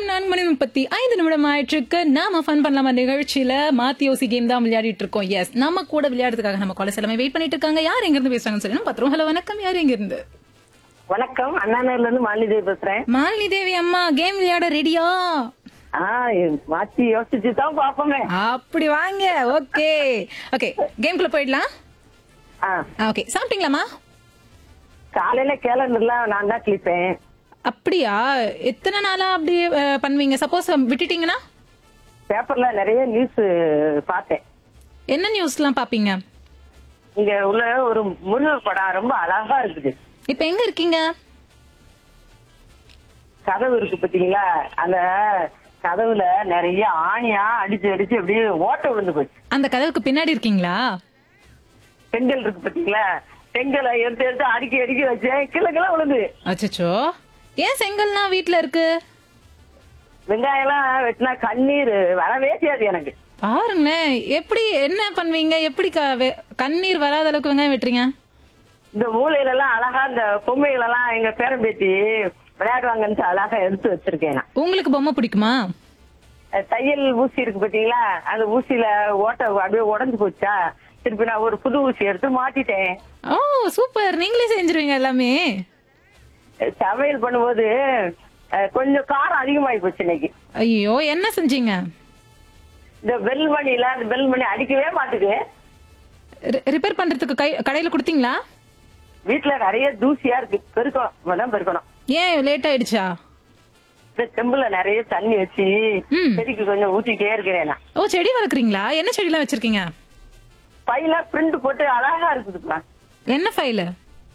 நேரம் நான்கு மணி முப்பத்தி ஐந்து நிமிடம் ஆயிட்டிருக்கு நாம ஃபன் பண்ணலாமா நிகழ்ச்சியில மாத்தி யோசி கேம் தான் விளையாடிட்டு இருக்கோம் எஸ் நம்ம கூட விளையாடுறதுக்காக நம்ம காலேஜ் எல்லாமே வெயிட் பண்ணிட்டு இருக்காங்க யார் எங்க இருந்து பேசுறாங்கன்னு சொல்லி பத்திரம் ஹலோ வணக்கம் யார் எங்க இருந்து வணக்கம் அண்ணாநகர்ல இருந்து மாலிதேவி பேசுறேன் மாலினி தேவி அம்மா கேம் விளையாட ரெடியா ஆ மாத்தி யோசிச்சு தான் பாப்போமே அப்படி வாங்க ஓகே ஓகே கேம்குள்ள போயிடலாம் ஆ, ஓகே சாப்பிட்டீங்களாமா காலையில கேலண்டர்லாம் நான் தான் கிளிப்பேன் அப்படியா எத்தனை நாளா அப்படி அஹ், பண்ணுவீங்க சப்போஸ் விட்டுட்டீங்கன்னா பேப்பர்ல நிறைய நியூஸ் பார்த்தேன் என்ன நியூஸ்லாம் பாப்பீங்க இங்க உள்ள ஒரு முருகர் படம் ரொம்ப அழகா இருக்குது இப்ப எங்க இருக்கீங்க கதவு இருக்கு பாத்தீங்களா அந்த கதவுல நிறைய ஆணியா அடிச்சு அடிச்சு அப்படியே ஓட்ட விழுந்து போச்சு அந்த கதவுக்கு பின்னாடி இருக்கீங்களா செங்கல் இருக்கு பாத்தீங்களா செங்கலை எடுத்து எடுத்து அடுக்கி அடுக்கி வச்சேன் கிளை கிளை விழுந்து அச்சச்சோ ஏன் செங்கல்லாம் வீட்ல இருக்கு வெங்காயம் எல்லாம் வெட்டினா கண்ணீர் வரவே செய்யாது எனக்கு பாருங்களேன் எப்படி என்ன பண்ணுவீங்க எப்படி க- வெ- கண்ணீர் வராத அளவுக்கு வெங்காயம் வெட்டுறீங்க இந்த மூலையில எல்லாம் அழகா இந்த பொம்மைகள் எல்லாம் எங்க பேரம்பேத்தி விளையாடுவாங்கன்னு அழகா எடுத்து வச்சிருக்கேன் நான். உங்களுக்கு பொம்மை பிடிக்குமா அஹ் தையல் ஊசி இருக்கு பாத்தீங்களா அந்த ஊசியில ஓட்ட அப்படியே உடஞ்சு போச்சா திருப்பி நான் ஒரு புது ஊசி எடுத்து மாட்டிட்டேன் ஓ சூப்பர் நீங்களே செஞ்சிருவீங்க எல்லாமே அஹ் சமையல் பண்ணும்போது அஹ் கொஞ்சம் காரம் அதிகமாயி போச்சு இன்னைக்கு ஐயோ என்ன செஞ்சீங்க இந்த பெல் மணில அந்த பெல் மணி அடிக்கவே மாட்டுது ரிப்பேர் பண்றதுக்கு கை கடையில கொடுத்தீங்களா வீட்டுல நிறைய தூசியா இருக்கு பெருக்கணும் தான் பெருக்கணும் ஏன் லேட் ஆயிடுச்சா இந்த செம்புல நிறைய தண்ணி வச்சு ம். செடிக்கு கொஞ்சம் ஊத்திட்டே இருக்கிறேன் நான் ஓ செடி வளர்க்குறீங்களா என்ன செடிலாம் வச்சிருக்கீங்க பையில பிரிண்ட் போட்டு அழகா இருக்குதுப்பா என்ன ஃபைல்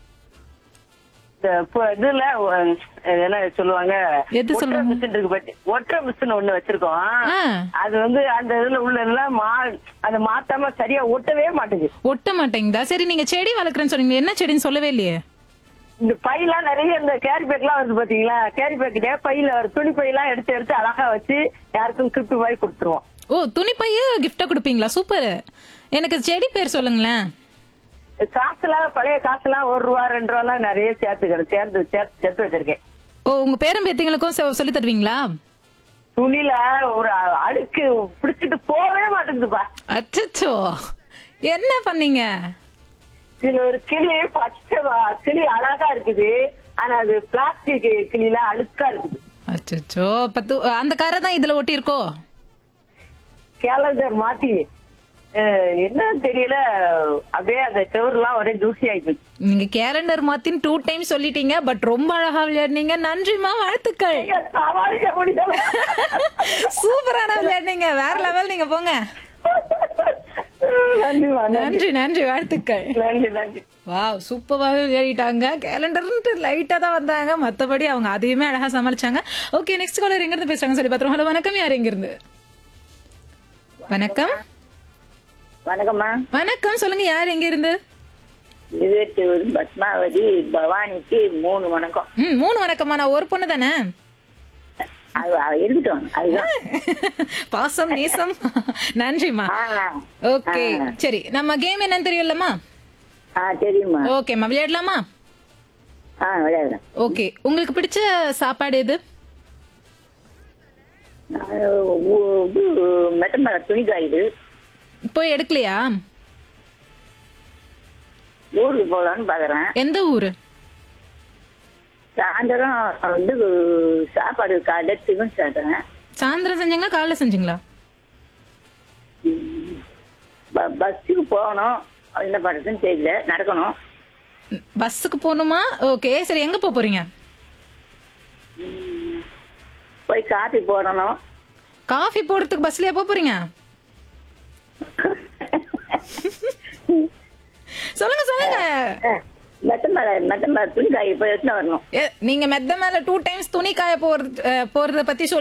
இந்த பு- இதுல அஹ், என்ன சொல்லுவாங்க எது ஒற்றை சொல்லுவாங்க? மிஷின் இருக்கு பாத்தி ஒற்றை மிஷின் ஒண்ணு வச்சிருக்கோம் ஆ. அது வந்து அந்த இதுல உள்ள எல்லாம் மா அதை மாத்தாம சரியா ஒட்டவே மாட்டுது ஒட்ட மாட்டேங்குதா சரி நீங்க செடி வளர்க்குறேன்னு சொன்னீங்க என்ன செடின்னு சொல்லவே இல்லையே இந்த பையெல்லாம் நிறைய இந்த கேரி பேக் எல்லாம் வருது பாத்தீங்களா கேரி பேக்கிட்டே பையில ஒரு துணி பையெல்லாம் எடுத்து எடுத்து அழகா வச்சு யாருக்கும் கிஃப்ட் மாதிரி கொடுத்துருவோம் ஓ துணிப்பைய கிஃப்டா கொடுப்பீங்களா சூப்பர் எனக்கு செடி பேர் சொல்லுங்களேன் காசுலாம் பழைய காசுலாம் ஒரு ரூபா ரெண்டு ரூபா எல்லாம் நிறைய சேர்த்து சேர்ந்து சேர்த்து சேர்த்து வச்சிருக்கேன் ஓ உங்க பேரும் பேத்திங்களுக்கும் சொ- சொல்லி தருவீங்களா துணில ஒரு அழுக்கு பிடிச்சிட்டு போகவே மாட்டேங்குதுப்பா அச்சச்சோ என்ன பண்ணீங்க இதுல ஒரு கிளி பச்சை வா- கிளி அழகா இருக்குது ஆனா அது பிளாஸ்டிக் கிளியில அழுக்கா இருக்குது அச்சச்சோ பத்து அந்த கரை தான் இதுல ஒட்டி இருக்கோ கேலண்டர் மாத்தி அஹ், என்னன்னு தெரியல அப்படியே அந்த செவருலாம் ஒரே தூசி ஆயிப்போச்சு நீங்க கேலண்டர் மாத்தின்னு டூ டைம் சொல்லிட்டீங்க பட் ரொம்ப அழகா விளையாடுனீங்க நன்றிமா வாழ்த்துக்கள் ஐயா, சமாளிக்க முடியல சூப்பரான விளையாடுனீங்க வேற லெவல் நீங்க போங்க நன்றிமா நன்றி நன்றி நன்றி வாழ்த்துக்கள் நன்றி நன்றி வாவ் சூப்பராகவே விளையாடிட்டாங்க கேலண்டர்ன்ட்டு லைட்டா தான் வந்தாங்க மத்தபடி அவங்க அதையுமே அழகா சமாளிச்சாங்க ஓகே நெக்ஸ்ட் காலர் எங்க இருந்து பேசுறாங்க சொல்லி பாத்துருவோம் ஹலோ வணக்கம் யார் எங்க இருந்து வணக்கம் வணக்கம்மா வணக்கம் சொல்லுங்க யார் எங்க இருந்து இருபத்தி ஒரு பத்மாவதி பவானிக்கு மூணு வணக்கம் ம் மூணு வணக்கம்மா நான் ஒரு பொண்ணு தானே அது அது இருக்கட்டும் அதுதான் பாசம் நேசம் நன்றிம்மா ஆ. ஓகே சரி நம்ம கேம் என்னன்னு தெரியும்லம்மா ஆ தெரியுமா ஓகேம்மா விளையாடலாமா ஆ விளையாடுறேன் ஓகே உங்களுக்கு பிடிச்ச சாப்பாடு எது மெட்டமர துணி காயுது போய் எடுக்கலையா ஊருக்கு போகலான்னு பாக்குறேன் எந்த ஊரு சாயந்தரம் வந்து சாப்பாடு காலைல டிஃபன் சாப்பிட்றேன் சாயந்தரம் செஞ்சீங்களா காலைல செஞ்சீங்களா பஸ்ஸுக்கு போகணும் என்ன பண்றதுன்னு தெரியல நடக்கணும் பஸ்ஸுக்கு போகணுமா ஓகே சரி எங்க போக போறீங்க போய் காப்பி போடணும் காஃபி போடுறதுக்கு பஸ்லயா போக போறீங்க சொல்லுங்க சொல்லுங்க மெட்டமர மெட்டமர துணி காய் போய் எடுத்துன்னு வரணும் ஏ, நீங்க மெத்த மேல டூ டைம்ஸ் துணி காய போறது அஹ், போறத பத்தி சொல்லி